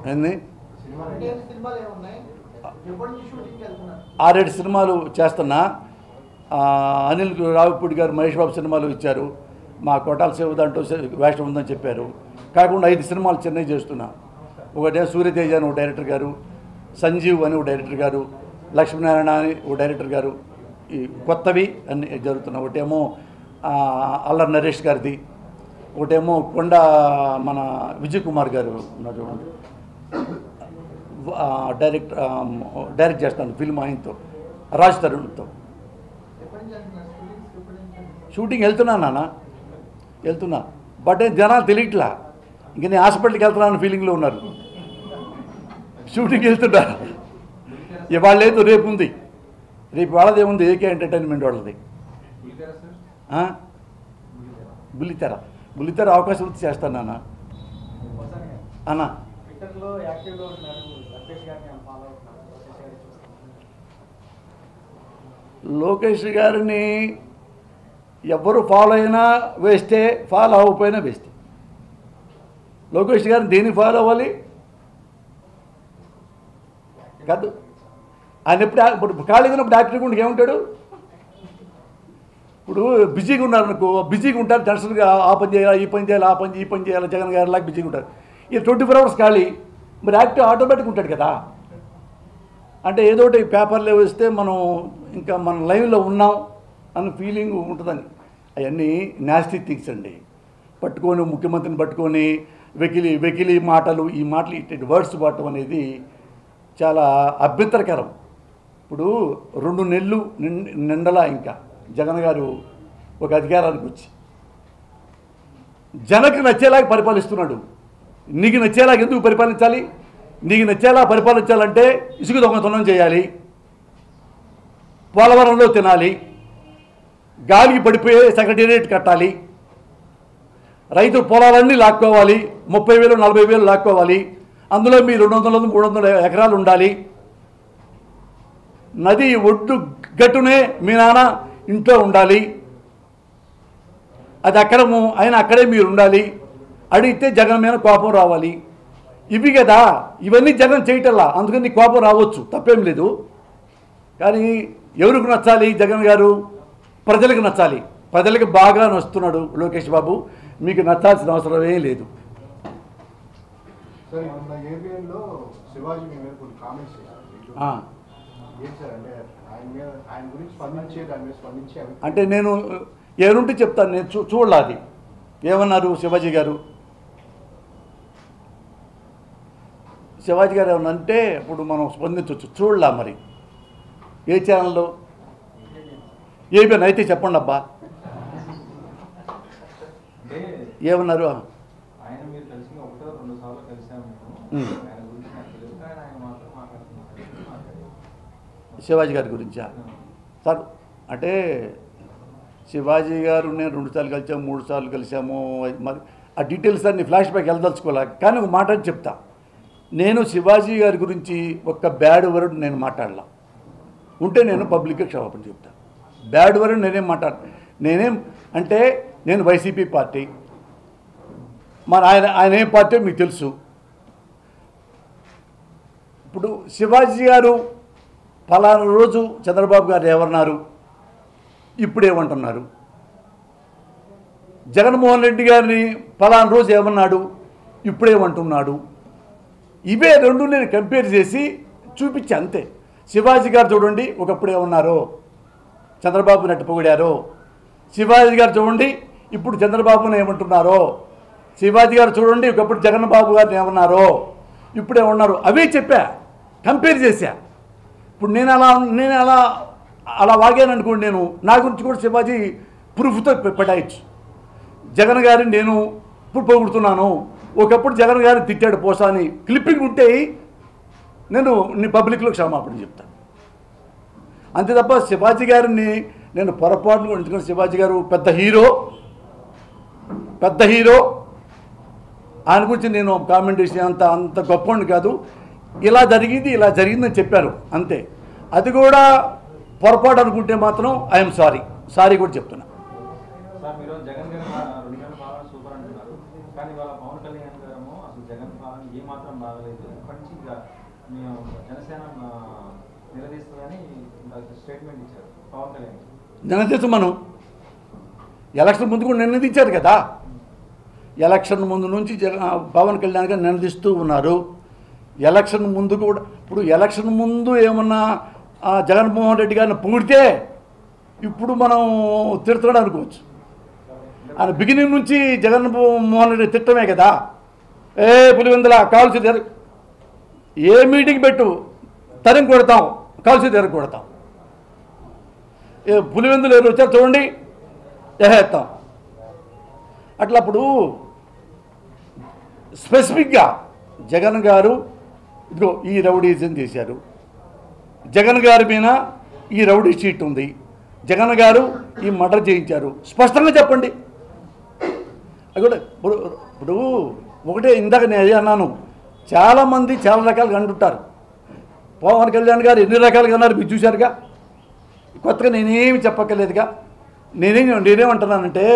ఏంది అంటే సినిమాలు ఏమున్నాయి ఎప్పటి నుంచి షూటింగ్కి వెళ్తున్నారు ఆరేడు సినిమాలు చేస్తున్నా ఆ, అనిల్ రావిపూడి గారు మహేష్ బాబు సినిమాలు ఇచ్చారు మా కొట్టాల సేవ దాంట్లో సే- వేషం ఉందని చెప్పారు కాకుండా ఐదు సినిమాలు చెన్నై చేస్తున్నా ఒకటే సూర్యతేజ అని ఒక డైరెక్టర్ గారు సంజీవ్ అని ఒక డైరెక్టర్ గారు లక్ష్మీనారాయణ అని ఒక డైరెక్టర్ గారు ఈ కొత్తవి అన్ని జరుగుతున్నాయి ఒకటేమో ఆ, అల్లరి నరేష్ గారిది ఒకటేమో కొండ మన విజయ్ కుమార్ గారు ఉన్నారు చూడండి ఆ, డైరెక్ట్ ఆ, డైరెక్ట్ చేస్తాను ఫిల్మ్ ఆయనతో రాజ్ తరుణ్తో ఎప్పటి నుంచి అంటున్నారు షూటింగ్స్ ఎప్పటి నుంచి అంటున్నారు? షూటింగ్ వెళ్తున్నా నాన్న వెళ్తున్నా బట్ ఏం జనాలు తెలియట్లా ఇంక నేను హాస్పిటల్కి వెళ్తున్నాను ఫీలింగ్లో ఉన్నారు షూటింగ్ వెళ్తున్నా ఇవాళ లేదు రేపు ఉంది రేపు వాళ్ళది ఏముంది ఏకే ఎంటర్టైన్మెంట్ వాళ్ళది ఆ? బుల్లితెర బుల్లితెర అవకాశం వచ్చి చేస్తాను నాన్న అన్న ట్విట్టర్లో యాక్టివ్గా ఉన్నారు లోకేష్ గారిని ఫాలో అవుతున్నారు లోకేష్ గారిని చూస్తున్నారు లోకేష్ గారిని ఎవరు ఫాలో అయినా వేస్తే ఫాలో అవ్వకపోయినా వేస్తే లోకేష్ గారిని దేన్ని ఫాలో అవ్వాలి కాదు ఆయన ఎప్పుడు యా- ఇప్పుడు ఖాళీగా ఉన్నప్పుడు యాక్టివ్గా ఉంటే ఏముంటాడు ఇప్పుడు బిజీగా ఉన్నారు అనుకో బిజీగా ఉంటారు టెన్షన్గా ఆ పని చేయాలి ఈ పని చేయాలి ఆ పని ఈ పని చేయాలి జగన్ గారు లాగా బిజీగా ఉంటారు ఈ ట్వంటీ ఫోర్ అవర్స్ ఖాళీ మరి యాక్టివ్ ఆటోమేటిక్ ఉంటాడు కదా అంటే ఏదో ఒకటి పేపర్లో వేస్తే మనం ఇంకా మన లైవ్లో ఉన్నాం అన్న ఫీలింగ్ ఉంటుందని అవన్నీ నాస్టీ థింగ్స్ అండి పట్టుకొని ముఖ్యమంత్రిని పట్టుకొని వెకిలి వెకిలి మాటలు ఈ మాటలు ఇటువంటి వర్డ్స్ వాడటం అనేది చాలా అభ్యంతరకరం ఇప్పుడు రెండు నెలలు నిం- నిండలా ఇంకా జగన్ గారు ఒక అధికారానికి వచ్చి జనకు నచ్చేలాగా పరిపాలిస్తున్నాడు నీకు నచ్చేలాగా ఎందుకు పరిపాలించాలి నీకు నచ్చేలా పరిపాలించాలంటే ఇసుక దొంగతనం చేయాలి పోలవరంలో తినాలి గాలికి పడిపోయే సెక్రటేరియట్ కట్టాలి రైతు పొలాలన్నీ లాక్కోవాలి ముప్పై వేలు నలభై వేలు లాక్కోవాలి అందులో మీ రెండు వందల మూడు వందల ఎకరాలు ఉండాలి నది ఒడ్డు గట్టునే మీ నాన్న ఇంట్లో ఉండాలి అది అక్కడము ఆయన అక్కడే మీరు ఉండాలి అడిగితే జగన్ మీద కోపం రావాలి ఇవి కదా ఇవన్నీ జగన్ చేయటల్లా అందుకని నీకు కోపం రావచ్చు తప్పేం లేదు కానీ ఎవరికి నచ్చాలి జగన్ గారు ప్రజలకు నచ్చాలి ప్రజలకు బాగా నచ్చుతున్నాడు లోకేష్ బాబు మీకు నచ్చాల్సిన అవసరమే లేదు సార్ మొన్న ఏబిఎన్ లో శివాజీ మీ మీద కొన్ని కామెంట్స్ చేశారు ఆ, ఏంటి సార్ అంటే ఆయన మీద ఆయన గురించి స్పందించే దాని మీద స్పందించే అవి అంటే నేను ఏరుంటే చెప్తాను నేను చూ చూడలా అది ఏమన్నారు శివాజీ గారు శివాజీ గారు ఏమన్నా అంటే ఇప్పుడు మనం స్పందించవచ్చు చూడలా మరి ఏ ఛానల్లో ఏబిఎన్ అయితే చెప్పండి అబ్బా అంటే ఏమన్నారు ఆయన మీరు కలిసి ఒకటో రెండు సార్లు కలిసాము ఉమ్. మేము ఆయన గురించి నాకు తెలియదు కానీ ఆయన మాత్రం మాట్లాడుతున్నారు మాట్లాడారు. శివాజీ గారి గురించా సార్ అంటే శివాజీ గారు నేను రెండు సార్లు కలిసాము మూడు సార్లు కలిసాము మరి ఆ డీటెయిల్స్ అన్ని ఫ్లాష్ బ్యాక్ వెళ్ళదలుచుకోలే కానీ ఒక మాట చెప్తా నేను శివాజీ గారి గురించి ఒక్క బ్యాడ్ వర్డ్ నేను మాట్లాడలా ఉంటే నేను పబ్లిక్గా క్షమాపణ చెప్తా బ్యాడ్ వర్డ్ నేనేం మాట్లాడ నేనేం అంటే నేను వైసీపీ పార్టీ మరి ఆయన ఆయన ఏం పార్టీ మీకు తెలుసు ఇప్పుడు శివాజీ గారు ఫలానా రోజు చంద్రబాబు గారు ఏమన్నారు ఇప్పుడు ఏమంటున్నారు జగన్మోహన్ రెడ్డి గారిని ఫలానా రోజు ఏమన్నాడు ఇప్పుడేమంటున్నాడు ఇవే రెండు నేను కంపేర్ చేసి చూపించి అంతే శివాజీ గారు చూడండి ఒకప్పుడు ఏమన్నారో చంద్రబాబు నట్టు పొగిడారో శివాజీ గారు చూడండి ఇప్పుడు చంద్రబాబుని ఏమంటున్నారో శివాజీ గారు చూడండి ఒకప్పుడు జగన్ బాబు గారిని ఏమన్నారో ఇప్పుడు ఏమన్నారు అవే చెప్పా కంపేర్ చేశా ఇప్పుడు నేను అలా నేను అలా అలా వాగాను అనుకోండి నేను నా గురించి కూడా శివాజీ ప్రూఫ్తో పెట్టాయచ్చు జగన్ గారిని నేను ఇప్పుడు పొగుడుతున్నాను ఒకప్పుడు జగన్ గారిని తిట్టాడు పోసా అని క్లిప్పింగ్ ఉంటే నేను నీ పబ్లిక్లో క్షమాపణ చెప్తాను అంతే తప్ప శివాజీ గారిని నేను పొరపాటును కూడా ఎందుకంటే శివాజీ గారు పెద్ద హీరో పెద్ద హీరో ఆయన గురించి నేను కామెంట్ చేసిన అంత అంత గొప్పవాడిని కాదు ఇలా జరిగింది ఇలా జరిగిందని చెప్పారు అంతే అది కూడా పొరపాటు అనుకుంటే మాత్రం ఐఎమ్ సారీ సారీ కూడా చెప్తున్నా సార్ మీరు జగన్ గారి పా- రెండు నెలల పాలన సూపర్ అంటున్నారు కానీ వాళ్ళ పవన్ కళ్యాణ్ గారేమో అసలు జగన్ పాలన ఏ మాత్రం బాగలేదు స్టేట్మెంట్ ఇచ్చారు పవన్ కళ్యాణ్ నినదించు మనం ఎలక్షన్ ముందు కూడా నినదించారు కదా ఎలక్షన్ ముందు నుంచి జగ పవన్ కళ్యాణ్ గారు నినదిస్తూ ఉన్నారు ఎలక్షన్ ముందు కూడా ఇప్పుడు ఎలక్షన్ ముందు ఏమన్నా ఆ, జగన్మోహన్ రెడ్డి గారిని పొగిడితే ఇప్పుడు మనం తిడుతున్నాడు అనుకోవచ్చు ఆయన బిగినింగ్ నుంచి జగన్మోహన్ రెడ్డి తిట్టమే కదా ఏ పులివెందుల కాల్చి తెర ఏ మీటింగ్ పెట్టు తరిం కొడతాం కాల్చి తెర కొడతాం ఏ పులివెందులు ఎవరు వచ్చారు చూడండి ఎహేస్తాం అట్లా అప్పుడు స్పెసిఫిక్గా జగన్ గారు ఇదిగో ఈ రౌడీజం చేశారు జగన్ గారి మీద ఈ రౌడీ షీట్ ఉంది జగన్ గారు ఈ మర్డర్ చేయించారు స్పష్టంగా చెప్పండి అది కూడా ఇప్పుడు ఇప్పుడు ఒకటే ఇందాక నేను అదే అన్నాను చాలామంది చాలా రకాలుగా అంటుంటారు పవన్ కళ్యాణ్ గారు ఎన్ని రకాలుగా అన్నారు మీరు చూశారుగా కొత్తగా నేనేమి చెప్పక్కర్లేదుగా నేనేం నేనేమంటున్నానంటే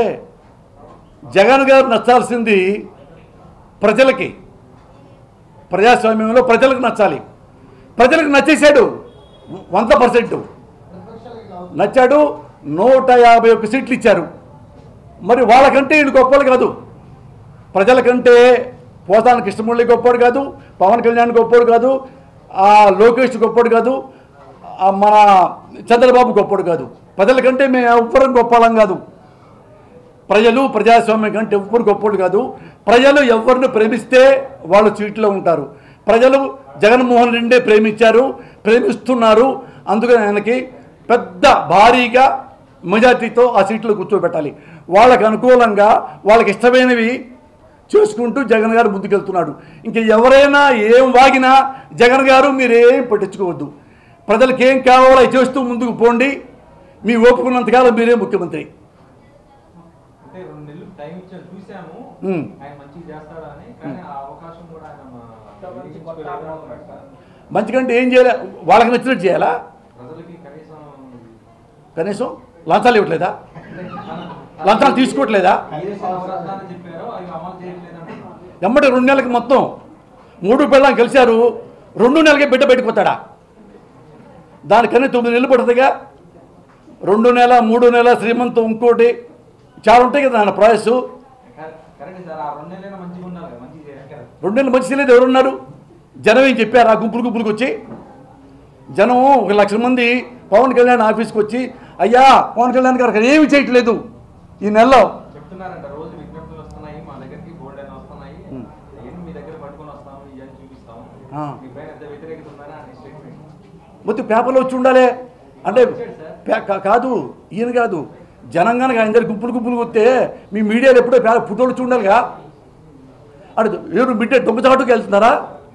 జగన్ గారు నచ్చాల్సింది ప్రజలకి ప్రజాస్వామ్యంలో ప్రజలకు నచ్చాలి ప్రజలకు నచ్చేశాడు వంద పర్సెంట్ నచ్చాడు నూట యాభై ఒక్క సీట్లు ఇచ్చారు మరి వాళ్ళకంటే ఈయన గొప్పలు కాదు ప్రజలకంటే పోతాన కృష్ణమురళి గొప్పోడు కాదు పవన్ కళ్యాణ్ గొప్పోడు కాదు ఆ లోకేష్ గొప్పోడు కాదు ఆ మన చంద్రబాబు గొప్పోడు కాదు ప్రజలకంటే మేము ఎవ్వరం గొప్పలం కాదు ప్రజలు ప్రజాస్వామ్యం కంటే ఎవ్వరు గొప్పోడు కాదు ప్రజలు ఎవరిని ప్రేమిస్తే వాళ్ళు సీట్లో ఉంటారు ప్రజలు జగన్మోహన్ రెడ్డి ప్రేమించారు ప్రేమిస్తున్నారు అందుకని ఆయనకి పెద్ద భారీగా మెజార్టీతో ఆ సీట్లో కూర్చోబెట్టాలి వాళ్ళకి అనుకూలంగా వాళ్ళకి ఇష్టమైనవి చేసుకుంటూ జగన్ గారు ముందుకెళ్తున్నాడు ఇంక ఎవరైనా ఏం వాగినా జగన్ గారు మీరేం పట్టించుకోవద్దు ప్రజలకు ఏం కావాలో అవి చేస్తూ ముందుకు పోండి మీ ఓపుకున్నంతకాలం మీరే ముఖ్యమంత్రి అంటే రెండు నెలలు టైం ఇచ్చారు చూసాము ఉమ్. ఆయన మంచిగా చేస్తాడని కానీ ఆ అవకాశం కూడా ఆయన మా- మంచి కొత్త ఆగ్రహం పెడతారు. మంచికంటే ఏం చేయాలి వాళ్ళకి నచ్చినట్టు చేయాలా ప్రజలకి కనీసం కనీసం లంచాలు ఇవ్వట్లేదా లంచాలు తీసుకోవట్లేదా ఏదైతే నవరత్నాలు చెప్పారో అవి అమలు చేయట్లేదంటున్నారు ఎమ్మటి రెండు నెలలకి మొత్తం మూడు పిల్లలు కలిశారు రెండు నెలలకి బిడ్డ పెట్టుకుపోతాడా దానికన్నా తొమ్మిది నెలలు పడుతుందిగా రెండు నెల మూడు నెల శ్రీమంతం ఇంకోటి చాలా ఉంటాయి కదా నాన్న ప్రాసెస్ కరెక్ట్ సార్ ఆ రెండు నెలలైనా మంచిగా ఉండాలి కదా, మంచిగా చేయాలి రెండు నెలలు మంచి తెలియదు ఎవరున్నారు జనం ఏం చెప్పారు ఆ గుంపులు గుంపులకు వచ్చి జనం ఒక లక్ష మంది పవన్ కళ్యాణ్ ఆఫీస్కి వచ్చి అయ్యా పవన్ కళ్యాణ్ గారు అక్కడ ఏమి చేయట్లేదు ఈ నెలలో చెప్తున్నారంట రోజు విజ్ఞప్తులు వస్తున్నాయి మా దగ్గరికి బోర్డు అని వస్తున్నాయి ఉమ్. అవన్నీ మీ దగ్గర పట్టుకొని వస్తాము ఇవన్నీ చూపిస్తాము ఆ. మీ పైన ఎంత వ్యతిరేకత ఉందని అని స్టేట్మెంట్ మొత్తం పేపర్లో వచ్చి ఉండాలి అంటే పే- కా- కాదు ఈయన కాదు జనం కనుక ఆయన దగ్గర గుంపులు గుంపులు వస్తే మీ మీడియాలో ఎప్పుడో పే- ఫోటోలు వచ్చి ఉండాలిగా అడు ఎవరు బిడ్డ దొంగచాటుకు వెళ్తున్నారా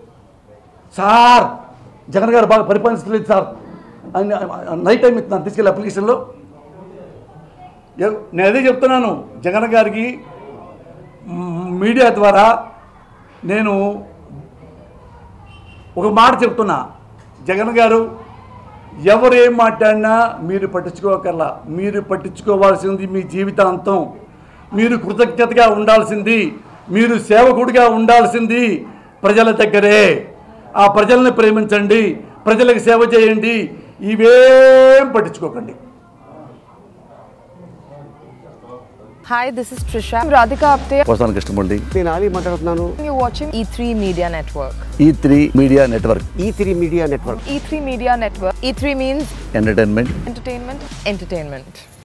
సార్ జగన్ గారు బాగా పరిపాలించలేదు సార్ ఆయన నైట్ టైం ఇస్తున్నాను తీసుకెళ్ళి అప్లికేషన్లో ఎవ్- నేను అదే చెప్తున్నాను జగన్ గారికి మ్, మీడియా ద్వారా నేను ఒక మాట చెప్తున్నా జగన్ గారు ఎవరు ఏం మాట్లాడినా మీరు పట్టించుకోకర్లా మీరు పట్టించుకోవాల్సింది మీ జీవితాంతం మీరు కృతజ్ఞతగా ఉండాల్సింది మీరు సేవకుడిగా ఉండాల్సింది ప్రజల దగ్గరే ఆ ప్రజల్ని ప్రేమించండి ప్రజలకు సేవ చేయండి ఇవేం పట్టించుకోకండి Hi, this is Trisha. I'm Radhika Apte. వస్తాను కృష్ణమూర్తి నేను ఆలీ మాట్లాడుతున్నాను You're watching E3 Media Network. E three media network E three media network E3 Media Network. E3 means entertainment entertainment, entertainment.